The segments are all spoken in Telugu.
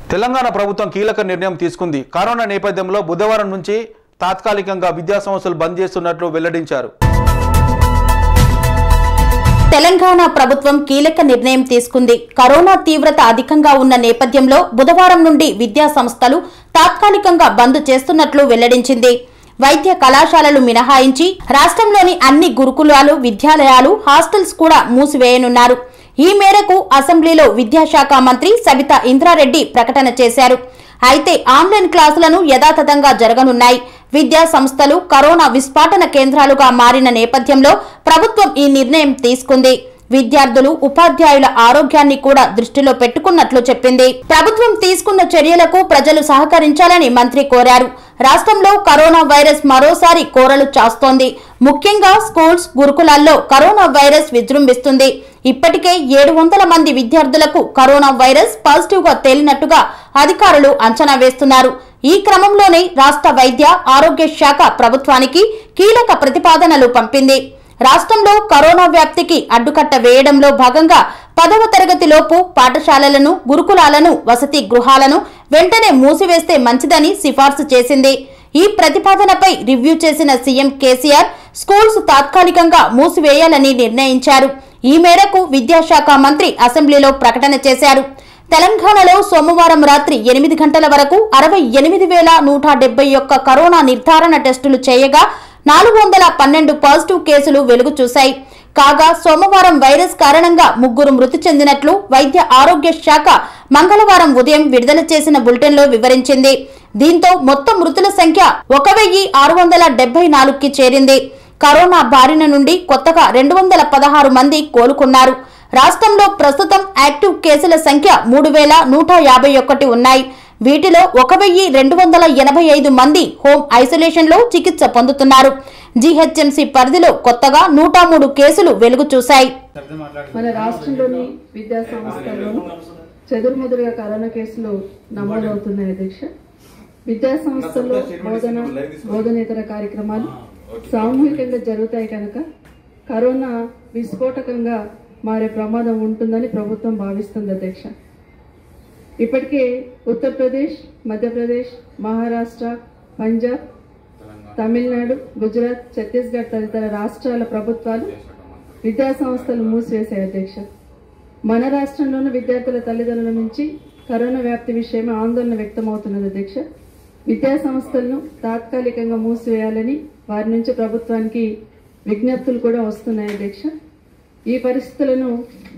తెలంగాణ ప్రభుత్వం కీలక నిర్ణయం తీసుకుంది కరోనా నేపథ్యంలో బుధవారం నుంచి తాత్కాలికంగా విద్యా సంస్థలు బంద్ చేస్తున్నట్లు వెల్లడించారు తెలంగాణ ప్రభుత్వం కీలక నిర్ణయం తీసుకుంది కరోనా తీవ్రత అధికంగా ఉన్న నేపథ్యంలో బుధవారం నుండి విద్యా సంస్థలు తాత్కాలికంగా బంద్ చేస్తున్నట్లు వెల్లడించింది వైద్య కళాశాలలు మినహాయించి రాష్ట్రంలోని అన్ని గురుకులాలు విద్యాలయాలు హాస్టల్స్ కూడా మూసివేయనున్నారు ఈ మేరకు అసెంబ్లీలో విద్యాశాఖ మంత్రి సబితా ఇంద్రారెడ్డి ప్రకటన చేశారు అయితే ఆన్లైన్ క్లాసులను యథాతథంగా జరగనున్నాయి విద్యా సంస్థలు కరోనా విస్ఫాటన కేంద్రాలుగా మారిన నేపథ్యంలో ప్రభుత్వం ఈ నిర్ణయం తీసుకుంది విద్యార్థులు ఉపాధ్యాయుల ఆరోగ్యాన్ని కూడా దృష్టిలో పెట్టుకున్నట్లు చెప్పింది ప్రభుత్వం తీసుకున్న చర్యలకు ప్రజలు సహకరించాలని మంత్రి కోరారు రాష్ట్రంలో కరోనా వైరస్ మరోసారి కోరలు చాస్తోంది ముఖ్యంగా స్కూల్స్ గురుకులాల్లో కరోనా వైరస్ విజృంభిస్తుంది ఇప్పటికే ఏడు వందల మంది విద్యార్థులకు కరోనా వైరస్ పాజిటివ్ గా తేలినట్టుగా అధికారులు అంచనా వేస్తున్నారు ఈ క్రమంలోనే రాష్ట్ర వైద్య ఆరోగ్య శాఖ ప్రభుత్వానికి కీలక ప్రతిపాదనలు పంపింది రాష్ట్రంలో కరోనా వ్యాప్తికి అడ్డుకట్ట వేయడంలో భాగంగా పదవ తరగతిలోపు పాఠశాలలను గురుకులాలను వసతి గృహాలను వెంటనే మూసివేస్తే మంచిదని సిఫార్సు చేసింది ఈ ప్రతిపాదనపై రివ్యూ చేసిన సీఎం కేసీఆర్ స్కూల్స్ తాత్కాలికంగా మూసివేయాలని నిర్ణయించారు ఈ మేరకు విద్యాశాఖ మంత్రి అసెంబ్లీలో ప్రకటన చేశారు తెలంగాణలో సోమవారం రాత్రి ఎనిమిది గంటల వరకు అరవై ఎనిమిది వేల నూట డెబ్బై ఒక్క కరోనా నిర్ధారణ టెస్టులు చేయగా నాలుగు వందల పన్నెండు పాజిటివ్ కేసులు వెలుగు చూశాయి కాగా సోమవారం వైరస్ కారణంగా ముగ్గురు మృతి చెందినట్లు వైద్య ఆరోగ్య శాఖ మంగళవారం ఉదయం విడుదల చేసిన బులెటిన్లో వివరించింది దీంతో మొత్తం మృతుల సంఖ్య ఒక వెయ్యి ఆరు వందల డెబ్బై నాలుగుకి చేరింది కరోనా బారిన నుండి కొత్తగా రెండు వందల పదహారు మంది కోలుకున్నారు రాష్ట్రంలో ప్రస్తుతం యాక్టివ్ కేసుల సంఖ్య మూడు వేల నూట యాభై ఒకటి ఉన్నాయి వీటిలో ఒక వెయ్యి రెండు వందల ఎనభై ఐదు మంది హోం ఐసోలేషన్ లో చికిత్స పొందుతున్నారు జీహెచ్ఎంసీ పరిధిలో కొత్తగా నూట మూడు కేసులు వెలుగు చూశాయి మన రాష్ట్రంలోని విద్యా సంస్థల్లోనూ చెదురుముదురుగా కరోనా కేసులు నమోదవుతున్నాయి అధ్యక్ష విద్యా సంస్థల్లో బోధన బోధనేతర కార్యక్రమాలు సామూహికంగా జరుగుతాయి కనుక కరోనా విస్ఫోటకంగా మారే ప్రమాదం ఉంటుందని ప్రభుత్వం భావిస్తుంది అధ్యక్ష ఇప్పటికే ఉత్తరప్రదేశ్ మధ్యప్రదేశ్ మహారాష్ట్ర పంజాబ్ తమిళనాడు గుజరాత్ ఛత్తీస్గఢ్ తదితర రాష్ట్రాల ప్రభుత్వాలు విద్యా సంస్థలు మూసివేశాయి అధ్యక్ష మన రాష్ట్రంలోని విద్యార్థుల తల్లిదండ్రుల నుంచి కరోనా వ్యాప్తి విషయమై ఆందోళన వ్యక్తమవుతున్నది అధ్యక్ష విద్యా సంస్థలను తాత్కాలికంగా మూసివేయాలని వారి నుంచి ప్రభుత్వానికి విజ్ఞప్తులు కూడా వస్తున్నాయి అధ్యక్ష ఈ పరిస్థితులను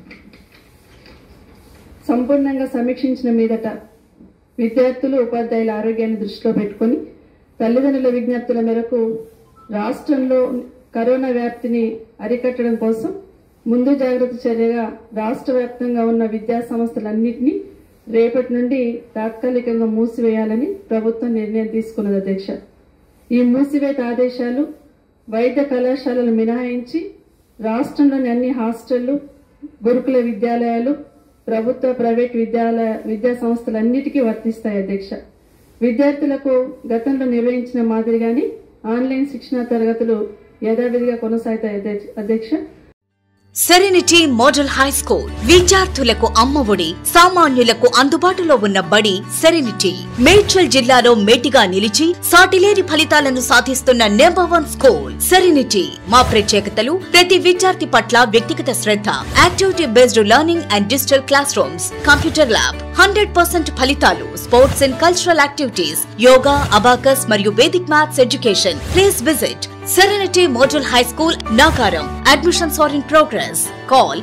సంపూర్ణంగా సమీక్షించిన మీదట విద్యార్థులు ఉపాధ్యాయుల ఆరోగ్యాన్ని దృష్టిలో పెట్టుకొని తల్లిదండ్రుల విజ్ఞప్తుల మేరకు రాష్ట్రంలో కరోనా వ్యాప్తిని అరికట్టడం కోసం ముందు జాగ్రత్త చర్యగా రాష్ట్ర వ్యాప్తంగా ఉన్న విద్యా సంస్థలన్నింటినీ రేపటి నుండి తాత్కాలికంగా మూసివేయాలని ప్రభుత్వం నిర్ణయం తీసుకున్నది అధ్యక్ష ఈ మూసివేత ఆదేశాలు వైద్య కళాశాలలు మినహాయించి రాష్ట్రంలోని అన్ని హాస్టళ్లు గురుకుల విద్యాలయాలు ప్రభుత్వ ప్రైవేట్ విద్యాలయ విద్యా సంస్థలన్నిటికీ వర్తిస్తాయి అధ్యక్ష విద్యార్థులకు గతంలో నిర్వహించిన మాదిరిగానే ఆన్లైన్ శిక్షణా తరగతులు యథావిధిగా కొనసాగుతాయి అధ్యక్ష- అధ్యక్ష సెరెనిటీ మోడల్ హై స్కూల్ విద్యార్థులకు అమ్మఒడి సామాన్యులకు అందుబాటులో ఉన్న బడి సెరెనిటీ మేడ్చల్ జిల్లాలో మేటిగా నిలిచి సాటిలేని ఫలితాలను సాధిస్తున్న నెంబర్ వన్ స్కూల్ సెరెనిటీ మా ప్రత్యేకతలు ప్రతి విద్యార్థి పట్ల వ్యక్తిగత శ్రద్ధ activity based learning and digital classrooms computer lab hundred percent ఫలితాలు sports and cultural activities yoga abacus మరియు Vedic maths education please visit Serenity Model High School, Nagaram. Admissions are in progress. Call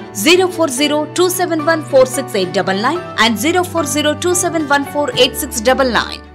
040 and 040